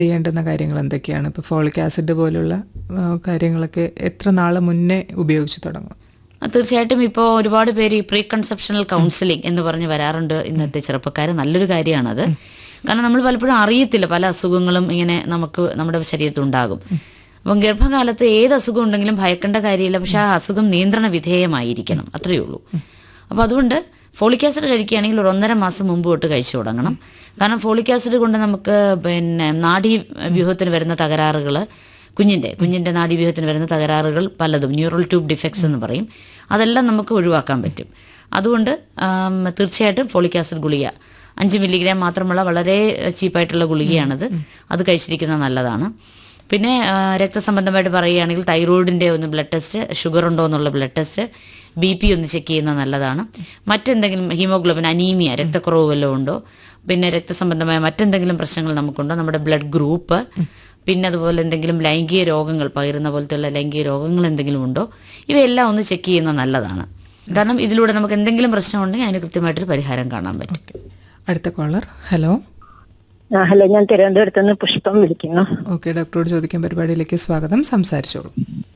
ചെയ്യേണ്ടുന്ന കാര്യങ്ങൾ എന്തൊക്കെയാണ് ഇപ്പോൾ ഫോളിക് ആസിഡ് പോലുള്ള ആ, കാര്യങ്ങളൊക്കെ എത്ര നാൾ മുന്നേ ഉപയോഗിച്ച് തുടങ്ങും ആ, തീർച്ചയായിട്ടും ഇപ്പോൾ ഒരുപാട് പേര് ഈ പ്രീ കൺസെപ്ഷണൽ കൗൺസിലിംഗ് എന്ന് പറഞ്ഞ് വരാറുണ്ട് ഇന്നത്തെ ചെറുപ്പക്കാർ നല്ലൊരു കാര്യമാണത് കാരണം നമ്മൾ പലപ്പോഴും അറിയത്തില്ല പല അസുഖങ്ങളും ഇങ്ങനെ നമുക്ക് നമ്മുടെ ശരീരത്തിൽ ഉണ്ടാകും അപ്പം ഗർഭകാലത്ത് ഏത് അസുഖം ഉണ്ടെങ്കിലും ഭയക്കേണ്ട കാര്യമില്ല പക്ഷെ ആ അസുഖം നിയന്ത്രണ വിധേയമായിരിക്കണം അത്രയേ ഉള്ളൂ അപ്പോൾ അതുകൊണ്ട് ഫോളിക് ആസിഡ് കഴിക്കുകയാണെങ്കിൽ ഒരു ഒന്നര മാസം മുമ്പ് തൊട്ട് കഴിച്ചു തുടങ്ങണം കാരണം ഫോളിക് ആസിഡ് കൊണ്ട് നമുക്ക് പിന്നെ നാഡീ വ്യൂഹത്തിന് വരുന്ന തകരാറുകൾ കുഞ്ഞിന്റെ കുഞ്ഞിന്റെ നാഡീവ്യൂഹത്തിന് വരുന്ന തകരാറുകൾ പലതും ന്യൂറൽ ട്യൂബ് ഡിഫക്ട്സ് എന്ന് പറയും അതെല്ലാം നമുക്ക് ഒഴിവാക്കാൻ പറ്റും അതുകൊണ്ട് ആം, തീർച്ചയായിട്ടും ഫോളിക് ആസിഡ് ഗുളിക അഞ്ച് മില്ലിഗ്രാം മാത്രമുള്ള വളരെ ചീപ്പായിട്ടുള്ള ഗുളികയാണത് അത് കഴിച്ചിരിക്കുന്നത് നല്ലതാണ് പിന്നെ ആ, രക്തസംബന്ധമായിട്ട് പറയുകയാണെങ്കിൽ തൈറോയിഡിന്റെ ഒന്ന് ബ്ലഡ് ടെസ്റ്റ് ഷുഗർ ഉണ്ടോ എന്നുള്ള ബ്ലഡ് ടെസ്റ്റ് ബി പി ഒന്ന് ചെക്ക് ചെയ്യുന്നത് നല്ലതാണ് മറ്റെന്തെങ്കിലും ഹീമോഗ്ലോബിൻ അനീമിയ രക്തക്കുറവ് വല്ലതും ഉണ്ടോ പിന്നെ രക്തസംബന്ധമായ മറ്റെന്തെങ്കിലും പ്രശ്നങ്ങൾ നമുക്കുണ്ടോ നമ്മുടെ ബ്ലഡ് ഗ്രൂപ്പ് പിന്നെ അതുപോലെ എന്തെങ്കിലും ലൈംഗിക രോഗങ്ങൾ പകരുന്ന പോലത്തെയുള്ള ലൈംഗിക രോഗങ്ങൾ എന്തെങ്കിലും ഉണ്ടോ ഇവയെല്ലാം ഒന്ന് ചെക്ക് ചെയ്യുന്നത് നല്ലതാണ് കാരണം ഇതിലൂടെ നമുക്ക് എന്തെങ്കിലും പ്രശ്നമുണ്ടെങ്കിൽ അതിന് കൃത്യമായിട്ടൊരു പരിഹാരം കാണാൻ പറ്റും അടുത്ത കോളർ ഹലോ ആ ഹലോ ഞാൻ തിരുവനന്തപുരത്ത് നിന്ന് പുഷ്പം വിളിക്കുന്നു ഓക്കെ ഡോക്ടറോട് ചോദിക്കാൻ പരിപാടിയിലേക്ക് സ്വാഗതം സംസാരിച്ചോളൂ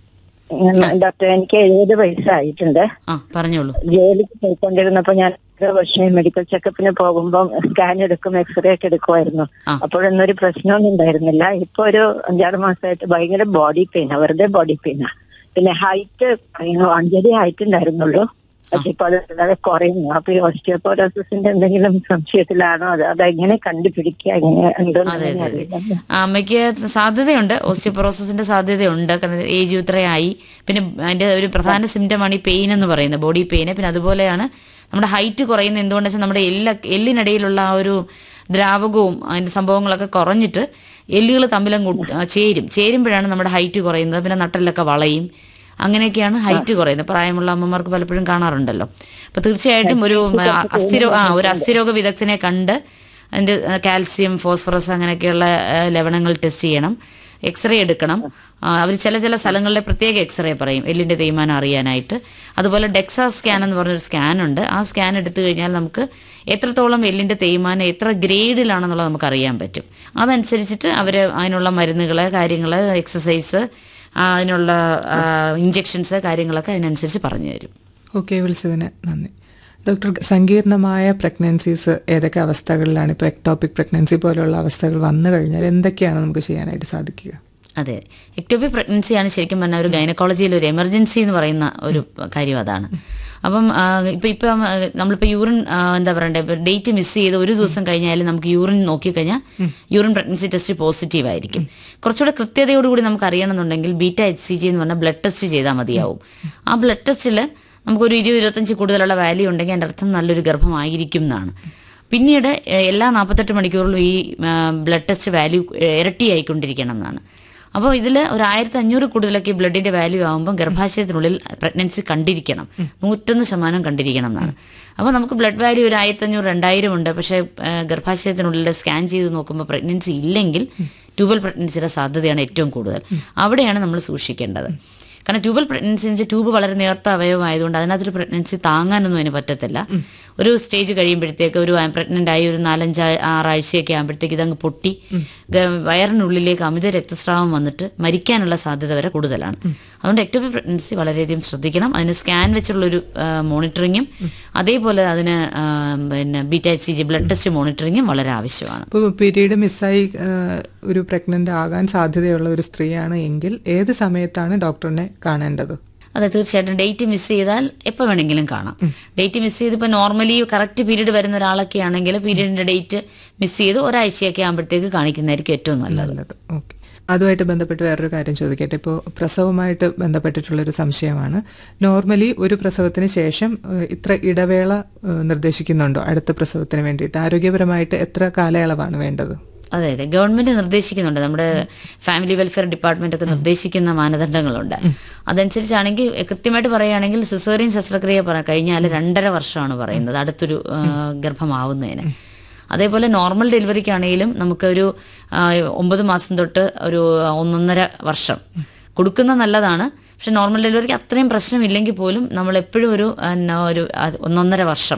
ഞാൻ ഡോക്ടർ എനിക്ക് എഴുപത് വയസ്സായിട്ടുണ്ട് ആ പറഞ്ഞോളൂ ജോലിക്ക് പോയിക്കൊണ്ടിരുന്നപ്പോ ഞാൻ ഓരോ വർഷം മെഡിക്കൽ ചെക്കപ്പിന് പോകുമ്പോൾ സ്കാൻ എടുക്കും എക്സ്റേ ഒക്കെ എടുക്കുമായിരുന്നു ആ. അപ്പോഴൊന്നും ഒരു പ്രശ്നമൊന്നും ഉണ്ടായിരുന്നില്ല ഇപ്പൊ ഒരു അഞ്ചാറ് മാസമായിട്ട് ഭയങ്കര ബോഡി പെയിനാ വെറുതെ ബോഡി പെയിനാ പിന്നെ ഹൈറ്റ് അഞ്ചടി ഹൈറ്റ് ഉണ്ടായിരുന്നുള്ളൂ പക്ഷെ ഇപ്പൊ അത് വളരെ കുറയുന്നു അപ്പൊ ഈ ഓസ്റ്റിയോപോറോസിന്റെ എന്തെങ്കിലും സംശയത്തിലാണോ അത് അതെങ്ങനെ കണ്ടുപിടിക്കുക എങ്ങനെ ഉണ്ടോന്ന് അതെ അതെ അതെ അറിയില്ല. ആ, അമ്മയ്ക്ക് സാധ്യതയുണ്ട് ഓസ്റ്റിയോപൊറോസിന്റെ സാധ്യതയുണ്ട് കാരണം ഏജ് ഇത്രയായി പിന്നെ അതിന്റെ ഒരു പ്രധാന സിംറ്റമാണ് ഈ പെയിൻ എന്ന് പറയുന്നത് ബോഡി പെയിന് പിന്നെ അതുപോലെയാണ് നമ്മുടെ ഹൈറ്റ് കുറയുന്നത് എന്തുകൊണ്ടെന്ന് വെച്ചാൽ നമ്മുടെ എല്ല എല്ലിനിടയിലുള്ള ആ ഒരു ദ്രാവകവും അതിന്റെ സംഭവങ്ങളൊക്കെ കുറഞ്ഞിട്ട് എല്ലുകൾ തമ്മിലങ്ങ് ഒട്ട്- ആ, ചേരും ചേരുമ്പോഴാണ് നമ്മുടെ ഹൈറ്റ് കുറയുന്നത് പിന്നെ നട്ടലൊക്കെ വളയും അങ്ങനെയൊക്കെയാണ് ഹൈറ്റ് കുറയുന്നത് പ്രായമുള്ള അമ്മമാർക്ക് പലപ്പോഴും കാണാറുണ്ടല്ലോ അപ്പൊ തീർച്ചയായിട്ടും ഒരു ആ, അസ്ഥിരോ ആ ഒരു അസ്ഥിരോഗ വിദഗ്ധനെ കണ്ട് അതിന്റെ ആ, കാൽസ്യം ഫോസ്ഫറസ് അങ്ങനെയൊക്കെയുള്ള ആ, ലവണങ്ങൾ ടെസ്റ്റ് ചെയ്യണം എക്സ്റേ എടുക്കണം അവർ ചില ചില സ്ഥലങ്ങളിലെ പ്രത്യേക എക്സ്റേ പറയും എല്ലിന്റെ തേയ്മാനം അറിയാനായിട്ട് അതുപോലെ ഡെക്സാ സ്കാൻ എന്ന് പറഞ്ഞൊരു സ്കാൻ ഉണ്ട് ആ സ്കാൻ എടുത്തു കഴിഞ്ഞാൽ നമുക്ക് എത്രത്തോളം എല്ലിന്റെ തേയ്മാനം എത്ര ഗ്രേഡിലാണെന്നുള്ളത് നമുക്ക് അറിയാൻ പറ്റും അതനുസരിച്ചിട്ട് അവർ അതിനുള്ള മരുന്നുകൾ കാര്യങ്ങൾ എക്സസൈസ് അതിനുള്ള ഇഞ്ചെക്ഷൻസ് കാര്യങ്ങളൊക്കെ അതിനനുസരിച്ച് പറഞ്ഞു തരും ഓക്കെ വിളിച്ചതിന് നന്ദി ഡോക്ടർ സങ്കീർണമായ പ്രഗ്നൻസീസ് ഏതൊക്കെ അവസ്ഥകളിലാണ് ഇപ്പോൾ എക്ടോപിക് പ്രഗ്നൻസി പോലുള്ള അവസ്ഥകൾ വന്നു കഴിഞ്ഞാൽ എന്തൊക്കെയാണ് നമുക്ക് ചെയ്യാനായിട്ട് സാധിക്കുക അതെ എക്ടോപിക് പ്രഗ്നൻസിയാണ് ശരിക്കും പറഞ്ഞാൽ ഒരു ഗൈനക്കോളജിയിൽ ഒരു എമർജൻസി എന്ന് പറയുന്ന ഒരു കാര്യം അതാണ് അപ്പം ആ, ഇപ്പൊ ഇപ്പൊ ആ, നമ്മളിപ്പോ യൂറിൻ ആ, എന്താ പറയണ്ടേ ഡേറ്റ് മിസ് ചെയ്ത് ഒരു ദിവസം കഴിഞ്ഞാൽ നമുക്ക് യൂറിൻ നോക്കിക്കഴിഞ്ഞാൽ യൂറിൻ പ്രഗ്നൻസി ടെസ്റ്റ് പോസിറ്റീവ് ആയിരിക്കും കുറച്ചുകൂടെ കൃത്യതയോടുകൂടി നമുക്ക് അറിയണമെന്നുണ്ടെങ്കിൽ ബീറ്റ എച്ച് സി ജി എന്ന് പറഞ്ഞ ബ്ലഡ് ടെസ്റ്റ് ചെയ്താൽ മതിയാവും ആ ബ്ലഡ് ടെസ്റ്റിൽ നമുക്കൊരു ഇരുപത് ഇരുപത്തഞ്ച് കൂടുതലുള്ള വാല്യൂ ഉണ്ടെങ്കിൽ അതിൻ്റെ അർത്ഥം നല്ലൊരു ഗർഭമായിരിക്കും എന്നാണ് പിന്നീട് എ- എല്ലാ നാൽപ്പത്തെട്ട് മണിക്കൂറിലും ഈ ബ്ലഡ് ടെസ്റ്റ് വാല്യൂ ഇരട്ടിയായിക്കൊണ്ടിരിക്കണം എന്നാണ് അപ്പോൾ ഇതിൽ ഒരു ആയിരത്തി അഞ്ഞൂറ് കൂടുതലൊക്കെ ഈ ബ്ലഡിന്റെ വാല്യൂ ആകുമ്പോൾ ഗർഭാശയത്തിനുള്ളിൽ പ്രഗ്നൻസി കണ്ടിരിക്കണം നൂറ്റൊന്ന് ശതമാനം കണ്ടിരിക്കണം എന്നാണ് അപ്പോൾ നമുക്ക് ബ്ലഡ് വാല്യൂ ഒരു ആയിരത്തി അഞ്ഞൂറ് രണ്ടായിരം ഉണ്ട് പക്ഷേ ആ, ഗർഭാശയത്തിനുള്ളിൽ സ്കാൻ ചെയ്ത് നോക്കുമ്പോൾ പ്രഗ്നൻസി ഇല്ലെങ്കിൽ ട്യൂബൽ പ്രഗ്നൻസിയുടെ സാധ്യതയാണ് ഏറ്റവും കൂടുതൽ അവിടെയാണ് നമ്മൾ സൂക്ഷിക്കേണ്ടത് കാരണം ട്യൂബൽ പ്രഗ്നൻസിന്റെ ട്യൂബ് വളരെ നേർത്ത അവയവമായതുകൊണ്ട് അതിനകത്തൊരു പ്രഗ്നൻസി താങ്ങാനൊന്നും അതിന് പറ്റത്തില്ല ഒരു സ്റ്റേജ് കഴിയുമ്പോഴത്തേക്ക് ഒരു പ്രഗ്നന്റ് ആയി ഒരു നാലഞ്ച് ആ- ആറാഴ്ചയൊക്കെ ആകുമ്പോഴത്തേക്ക് ഇതങ്ങ് പൊട്ടി ഗ- വയറിനുള്ളിലേക്ക് അമിത രക്തസ്രാവം വന്നിട്ട് മരിക്കാനുള്ള സാധ്യത വരെ കൂടുതലാണ് അതുകൊണ്ട് എക്ടോപി പ്രഗ്നൻസി വളരെയധികം ശ്രദ്ധിക്കണം അതിന് സ്കാൻ വെച്ചുള്ളൊരു മോണിറ്ററിങ്ങും അതേപോലെ അതിന് ആ, പിന്നെ beta C G blood test മോണിറ്ററിങ്ങും വളരെ ആവശ്യമാണ് ഇപ്പോൾ പീരീഡ് മിസ്സായി ആ, ഒരു പ്രഗ്നന്റ് ആകാൻ സാധ്യതയുള്ള ഒരു സ്ത്രീയാണ് എങ്കിൽ ഏത് സമയത്താണ് ഡോക്ടറിനെ കാണേണ്ടത് അതെ തീർച്ചയായിട്ടും ഡേറ്റ് മിസ് ചെയ്താൽ എപ്പോൾ വേണമെങ്കിലും കാണാം ഡേറ്റ് മിസ് ചെയ്ത് ഇപ്പോൾ നോർമലി കറക്റ്റ് പീരീഡ് വരുന്ന ഒരാളൊക്കെ ആണെങ്കിൽ പീരീഡിന്റെ ഡേറ്റ് മിസ് ചെയ്ത് ഒരാഴ്ചയൊക്കെ ആകുമ്പോഴത്തേക്ക് കാണിക്കുന്നതായിരിക്കും ഏറ്റവും നല്ലത് നല്ലത് ഓക്കെ അതുമായിട്ട് ബന്ധപ്പെട്ട് വേറൊരു കാര്യം ചോദിക്കട്ടെ ഇപ്പോൾ പ്രസവമായിട്ട് ബന്ധപ്പെട്ടിട്ടുള്ളൊരു സംശയമാണ് നോർമലി ഒരു പ്രസവത്തിന് ശേഷം ഏഹ്, ഇത്ര ഇടവേള ഏഹ്, നിർദ്ദേശിക്കുന്നുണ്ടോ അടുത്ത പ്രസവത്തിന് വേണ്ടിയിട്ട് ആരോഗ്യപരമായിട്ട് എത്ര കാലയളവാണ് വേണ്ടത് അതെ അതെ ഗവൺമെന്റ് നിർദ്ദേശിക്കുന്നുണ്ട് നമ്മുടെ ഫാമിലി വെൽഫെയർ ഡിപ്പാർട്ട്മെന്റ് ഒക്കെ നിർദ്ദേശിക്കുന്ന മാനദണ്ഡങ്ങളുണ്ട് അതനുസരിച്ചാണെങ്കിൽ എ, കൃത്യമായിട്ട് പറയുകയാണെങ്കിൽ സിസേറിയൻ ശസ്ത്രക്രിയ പറ- കഴിഞ്ഞാൽ രണ്ടര വർഷമാണ് പറയുന്നത് അടുത്തൊരു ആ, ഗർഭമാവുന്നതിന് അതേപോലെ നോർമൽ ഡെലിവറിക്കാണെങ്കിലും നമുക്കൊരു ആ, ഒമ്പത് മാസം തൊട്ട് ഒരു ഒന്നൊന്നര വർഷം കൊടുക്കുന്ന നല്ലതാണ് പക്ഷെ നോർമൽ ഡെലിവറിക്ക് അത്രയും പ്രശ്നമില്ലെങ്കിൽ പോലും നമ്മൾ എപ്പോഴും ഒരു ആ, ന- ഒരു ആ, ഒന്നൊന്നര വർഷം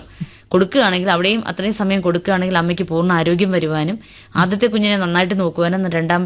കൊടുക്കുകയാണെങ്കിൽ അവിടെയും അത്രയും സമയം കൊടുക്കുകയാണെങ്കിൽ അമ്മയ്ക്ക് പൂർണ്ണ ആരോഗ്യം വരുവാനും ആദ്യത്തെ കുഞ്ഞിനെ നന്നായിട്ട് നോക്കുവാനും രണ്ടാമത്തെ